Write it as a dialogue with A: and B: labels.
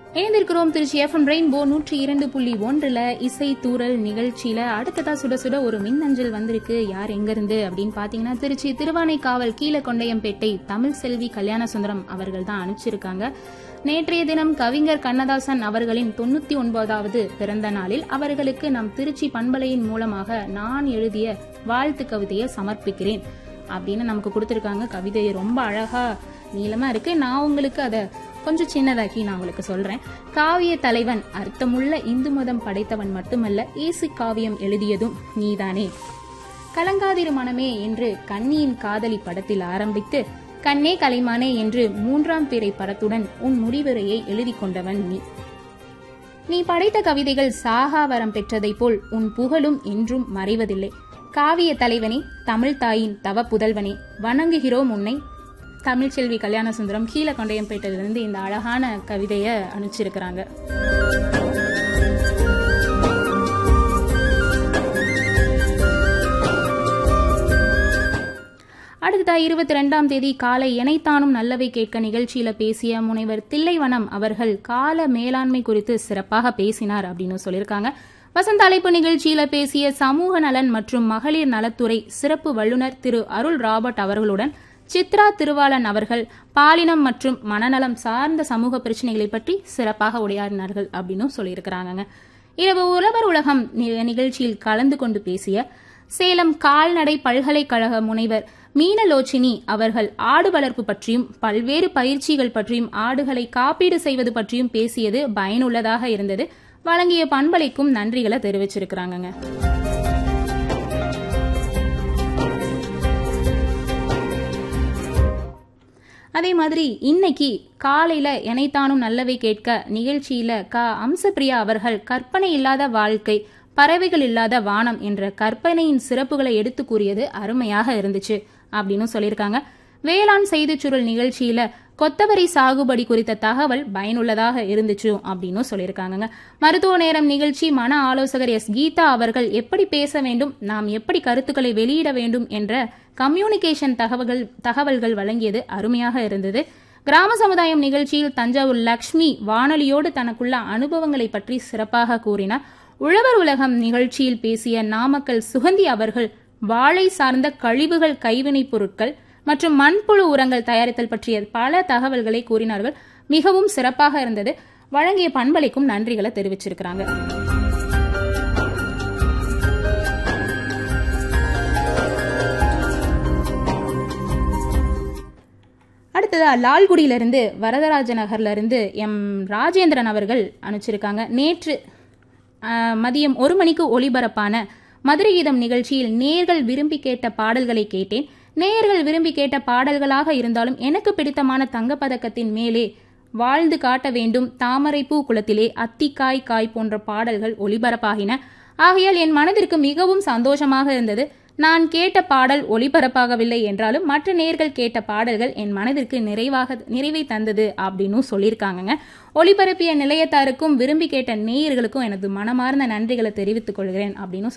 A: இணைந்திருக்கிறோம் Trichy FM rainbow நூற்றி இரண்டு புள்ளி ஒன்றுல இசை தூரல் நிகழ்ச்சியில அடுத்ததா சுட சுட ஒரு மின்னஞ்சல் வந்திருக்கு யார் எங்க இருந்து அப்படின்னு பாத்தீங்கன்னா திருச்சி திருவானைக்காவல் கீழக்கொண்டையம்பேட்டை தமிழ் செல்வி கல்யாண சுந்தரம் அவர்கள் தான் அனுப்பிச்சிருக்காங்க நேற்றைய தினம் கவிஞர் கண்ணதாசன் அவர்களின் தொண்ணூத்தி ஒன்பதாவது பிறந்த நாளில் அவர்களுக்கு நம் திருச்சி பண்பலையின் மூலமாக நான் எழுதிய வாழ்த்து கவிதையை சமர்ப்பிக்கிறேன் அப்படின்னு நமக்கு கொடுத்திருக்காங்க கவிதை ரொம்ப அழகா நீளமா இருக்கு நான் உங்களுக்கு அதை கொஞ்சம் சின்னதாக்கி நான் உங்களுக்கு சொல்றேன் காவிய தலைவன் அர்த்தமுள்ள இந்து மதம் படைத்தவன் மட்டுமல்ல இயேசு காவியம் எழுதியதும் நீதானே கலங்காதிரு மனமே என்று கன்னியின் காதலி படத்தில் ஆரம்பித்து கண்ணே கலைமானே என்று மூன்றாம் பிறை படத்துடன் உன் முடிவுரையை எழுதி கொண்டவன் நீ நீ படைத்த கவிதைகள் சாகாவரம் பெற்றதைப் போல் உன் புகழும் என்றும் மறைவதில்லை காவிய தலைவனே தமிழ் தாயின் தவ புதல்வனே வணங்குகிறோம் உன்னை தமிழ்ச்செல்வி கல்யாண சுந்தரம் கீழக்கொண்டையம்பேட்டையிலிருந்து இந்த அழகான கவிதையை அனுப்பிச்சிருக்கிறாங்க அடுத்ததா இருபத்தி ரெண்டாம் தேதி காலை எனைத்தானும் நல்லவை கேட்க நிகழ்ச்சியில பேசிய முனைவர் தில்லைவனம் அவர்கள் கால மேலாண்மை குறித்து சிறப்பாக பேசினார் அப்படின்னு சொல்லியிருக்காங்க வசந்த அழைப்பு நிகழ்ச்சியில பேசிய சமூக நலன் மற்றும் மகளிர் நலத்துறை சிறப்பு வல்லுநர் திரு அருள் ராபர்ட் அவர்களுடன் சித்ரா திருவாளன் அவர்கள் பாலினம் மற்றும் மனநலம் சார்ந்த சமூக பிரச்சனைகளை பற்றி சிறப்பாக உரையாடினார்கள் அப்படின்னு சொல்லியிருக்கிறாங்க இரவு உழவர் உலகம் நி- நிகழ்ச்சியில் கலந்து கொண்டு பேசிய சேலம் கால்நடை பல்கலைக்கழக முனைவர் மீனலோச்சினி அவர்கள் ஆடு வளர்ப்பு பற்றியும் பல்வேறு பயிற்சிகள் பற்றியும் ஆடுகளை காப்பீடு செய்வது பற்றியும் பேசியது பயனுள்ளதாக இருந்தது வழங்கிய பண்பலைக்கும் நன்றிகளை தெரிவிச்சிருக்கிறாங்கங்க அதே மாதிரி இன்னைக்கு காலையில எனைத்தானும் நல்லவை கேட்க நிகழ்ச்சியில க அம்சப்பிரியா அவர்கள் கற்பனை இல்லாத வாழ்க்கை பறவைகள் இல்லாத வானம் என்ற கற்பனையின் சிறப்புகளை எடுத்து கூறியது அருமையாக இருந்துச்சு அப்படின்னு சொல்லியிருக்காங்க வேளாண் செய்திச் சுருள் நிகழ்ச்சியில கொத்தவரி சாகுபடி குறித்த தகவல் பயனுள்ளதாக இருந்துச்சு அப்படின்னு சொல்லியிருக்காங்க மருத்துவ நேரம் நிகழ்ச்சி மன ஆலோசகர் எஸ் கீதா அவர்கள் எப்படி பேச வேண்டும் நாம் எப்படி கருத்துக்களை வெளியிட வேண்டும் என்ற கம்யூனிகேஷன் தகவல்கள் தகவல்கள் வழங்கியது அருமையாக இருந்தது கிராம சமுதாயம் நிகழ்ச்சியில் தஞ்சாவூர் லக்ஷ்மி வானொலியோடு தனக்குள்ள அனுபவங்களை பற்றி சிறப்பாக கூறினார் உழவர் உலகம் நிகழ்ச்சியில் பேசிய நாமக்கல் சுகந்தி அவர்கள் வாழை சார்ந்த கழிவுகள் கைவினைப் பொருட்கள் மற்றும் மண்புழு உரங்கள் தயாரித்தல் பற்றிய பல தகவல்களை கூறினார்கள் மிகவும் சிறப்பாக இருந்தது வழங்கிய பண்பலைக்கும் நன்றிகளை தெரிவிச்சிருக்கிறாங்க அடுத்ததா லால்குடியிலிருந்து வரதராஜ நகர்ல இருந்து எம் ராஜேந்திரன் அவர்கள் அனுப்பிச்சிருக்காங்க நேற்று ஆஹ், மதியம் ஒரு மணிக்கு ஒளிபரப்பான மதுரை கீதம் நிகழ்ச்சியில் நேர்கள் விரும்பி கேட்ட பாடல்களை கேட்டேன் நேயர்கள் விரும்பி கேட்ட பாடல்களாக இருந்தாலும் எனக்கு பிடித்தமான தங்கப்பதக்கத்தின் மேலே வாழ்ந்து காட்ட வேண்டும் தாமரைப்பூ குளத்திலே அத்திக்காய் காய் போன்ற பாடல்கள் ஒளிபரப்பாகின ஆகையால் என் மனதிற்கு மிகவும் சந்தோஷமாக இருந்தது நான் கேட்ட பாடல் ஒளிபரப்பாகவில்லை என்றாலும் மற்ற நேர்கள் கேட்ட பாடல்கள் என் மனதிற்கு நிறைவாக நிறைவை தந்தது அப்படின்னு சொல்லியிருக்காங்கங்க ஒளிபரப்பிய நிலையத்தாருக்கும் விரும்பி கேட்ட நேயர்களுக்கும் எனது மனமார்ந்த நன்றிகளை தெரிவித்துக் கொள்கிறேன் அப்படின்னு